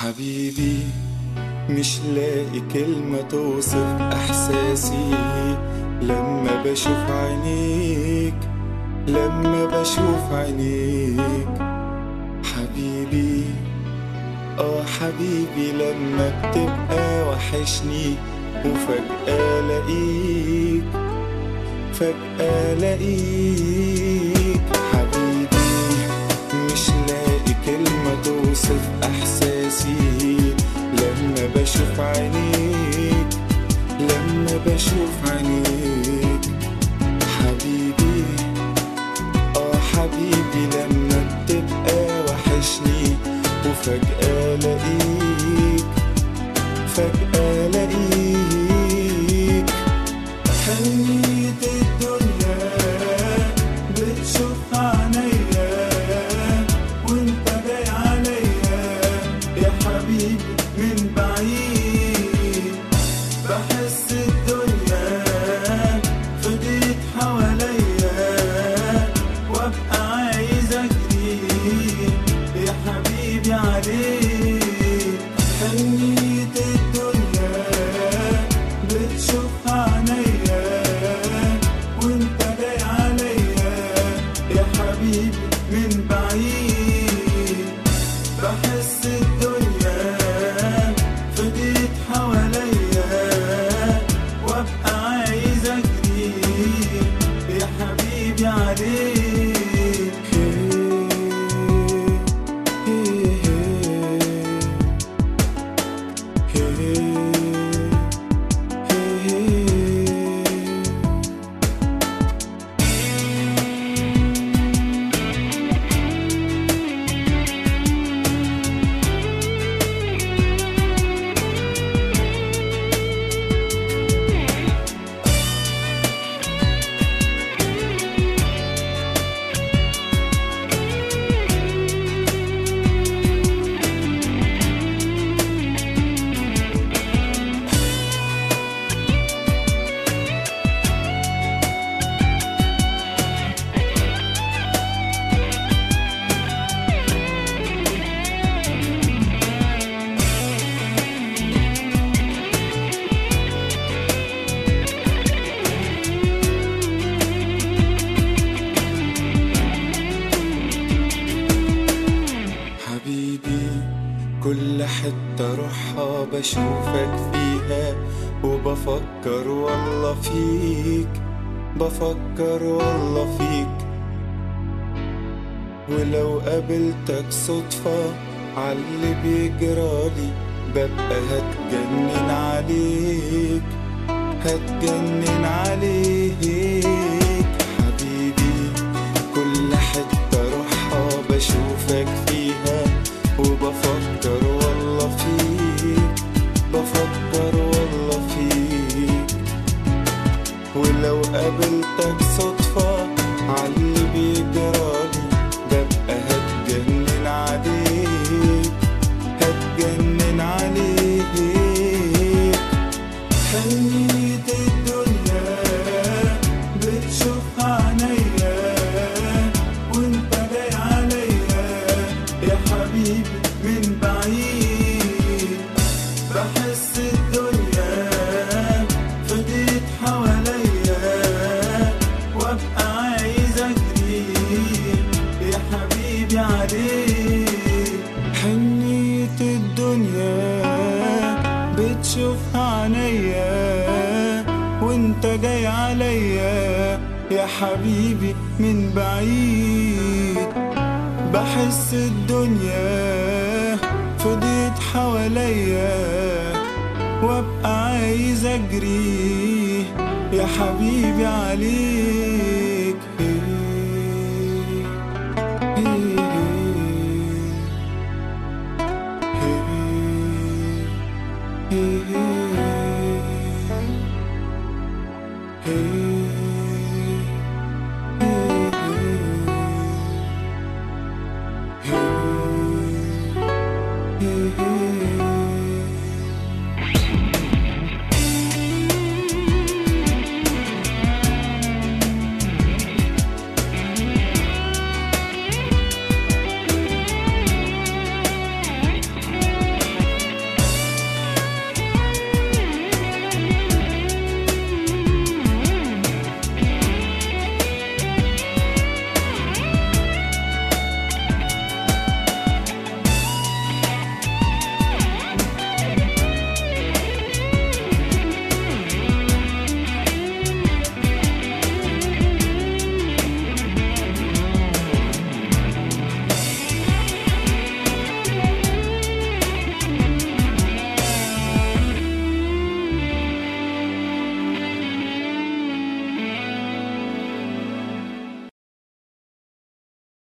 حبيبي مش لاقي كلمة توصف إحساسي لما بشوف عينيك لما بشوف عينيك حبيبي اه حبيبي لما بتبقى وحشني وفجأة لاقيك فجأة لاقيك حبيبي مش لاقي كلمة توصف إحساسي لما بشوف عينيك لما بشوف عينيك حبيبي اه حبيبي لما بتبقى وحشني وفجأة لاقيك فجأة لاقيك حنيت الدنيا بتشوف عينيا وانت جاي عليا يا حبيبي من بعيد بحس الدنيا فضيت حواليا وابقى عايز اجري يا حبيبي عليك حنيت الدنيا بتشوف عينيا وانت جاي عليا يا حبيبي من بعيد بحس الدنيا فضيت حواليا وابقى عايز اجري يا حبيبي عليك حبيبي كل حتة روحها بشوفك فيها وبفكر والله فيك بفكر والله فيك ولو قابلتك صدفة عاللي بيجرالي ببقى هتجنن عليك هتجنن عليك حبيبي كل حتة روحها بشوفك فيها وبفكر والله فيك بفكر والله فيك ولو قابلتك صدفة عاللي بيجرالي ببقى هتجنن عليك هتجنن عليك حنيت الدنيا بتشوف عينيا وانت جاي عليا يا حبيبي من بعيد بحس الدنيا فضيت حواليا وابقى عايز اجري يا حبيبي عليك حنيت الدنيا بتشوف عينيا وانت جاي عليا يا حبيبي من بعيد بحس الدنيا فضيت حواليا وابقى عايز اجري يا حبيبي عليك